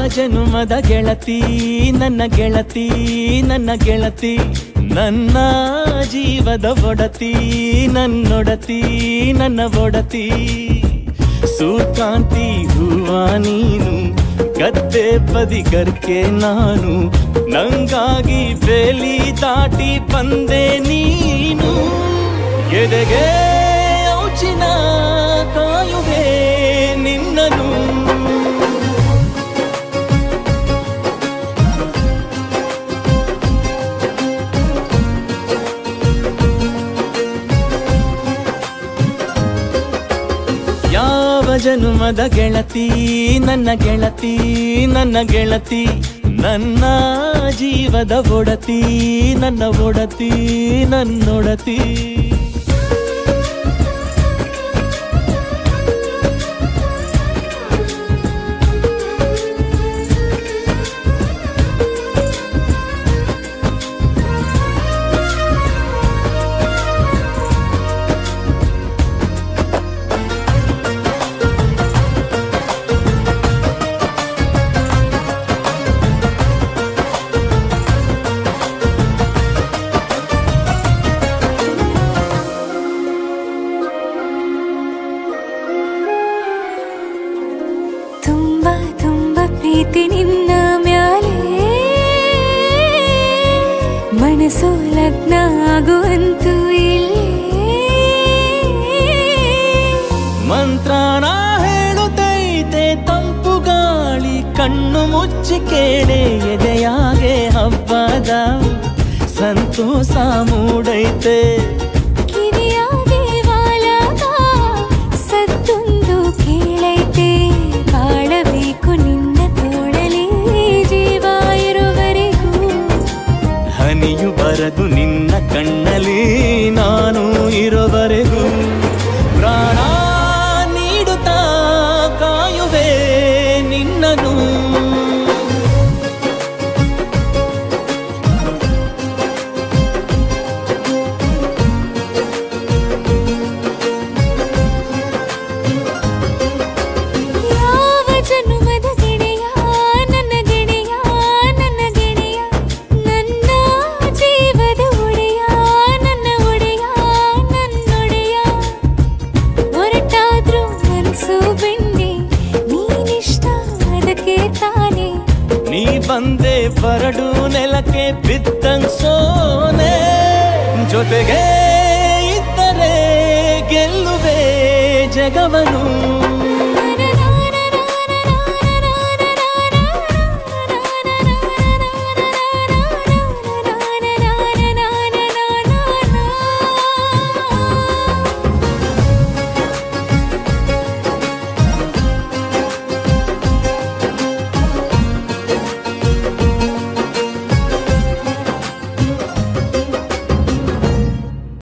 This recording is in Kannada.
ಜನುಮದ ಗೆಳತಿ ನನ್ನ ಗೆಳತಿ ನನ್ನ ಗೆಳತಿ ನನ್ನ ಜೀವದ ಒಡತಿ ನನ್ನೊಡತಿ ನನ್ನ ಒಡತಿ ಸೂರ್ಕಾಂತಿ ಹೂವ ನೀನು ಗದ್ದೆ ಬದಿಗರ್ಕೆ ನಾನು ನಂಗಾಗಿ ಬೇಲಿ ದಾಟಿ ಬಂದೆ ನೀನು ಎದೆಗೆ ಔಚಿನ ಕಾಯುವೆ ನಿನ್ನನು ಯಾವ ಜನುಮದ ಗೆಳತಿ ನನ್ನ ಗೆಳತಿ ನನ್ನ ಗೆಳತಿ ನನ್ನ ಜೀವದ ಒಡತಿ ನನ್ನ ಒಡತಿ ನನ್ನೊಡತಿ ತುಂಬ ತುಂಬ ಪ್ರೀತಿ ನಿನ್ನ ಮ್ಯಾಲೆ ಮನಸ್ಸು ಲಗ್ನ ಆಗುವಂತೂ ಇಲ್ಲೇ ಮಂತ್ರನ ಹೇಳುತ್ತೈತೆ ತಂಪು ಗಾಳಿ ಕಣ್ಣು ಮುಚ್ಚಿ ಕೇಳೆ ಎದೆಯಾಗೆ ಹಬ್ಬದ ಸಂತೋಷ ಮೂಡೈತೆ ಕಿವಿಯಾಗೆ ವಾಲಾಗ ಸತ್ತೊಂದು ಕೇಳೈತೆ ಬಾಳಬೇಕು ನಿನ್ನ ತೋಳಲಿ ಜೀವ ಇರುವರೆಗೂ ಹನಿಯು ಬರದು ನಿನ್ನ ಕಣ್ಣಲ್ಲಿ ನಾನು ಇರೋವರೆಗೂ ಪ್ರಾಣ ನೀಡುತ್ತಾ ಕಾಯುವೆ ನಿನ್ನನು ಯಾವ ಜನುಮದ ಗೆಳೆಯ ನನ್ನ ಗೆಳೆಯ ನನ್ನ ಗೆಳೆಯ ನನ್ನ ಜೀವದ ಒಡೆಯ ನನ್ನ ಒಡೆಯ ನನ್ನೊಡೆಯ ಹೊರಟಾದ್ರೂ ಮನಸ್ಸು ಬೆಂಡೆ ನೀನಿಷ್ಟ ಅದಕ್ಕೆ ತಾನೇ ನೀ ಬಂದೆ ಬರಡು ನೆಲಕ್ಕೆ ಬಿದ್ದಂಗ್ ಸೋನೆ ಜೊತೆಗೆ ಇದ್ದರೆ ಗೆಲ್ಲುವೆ ಜಗವನು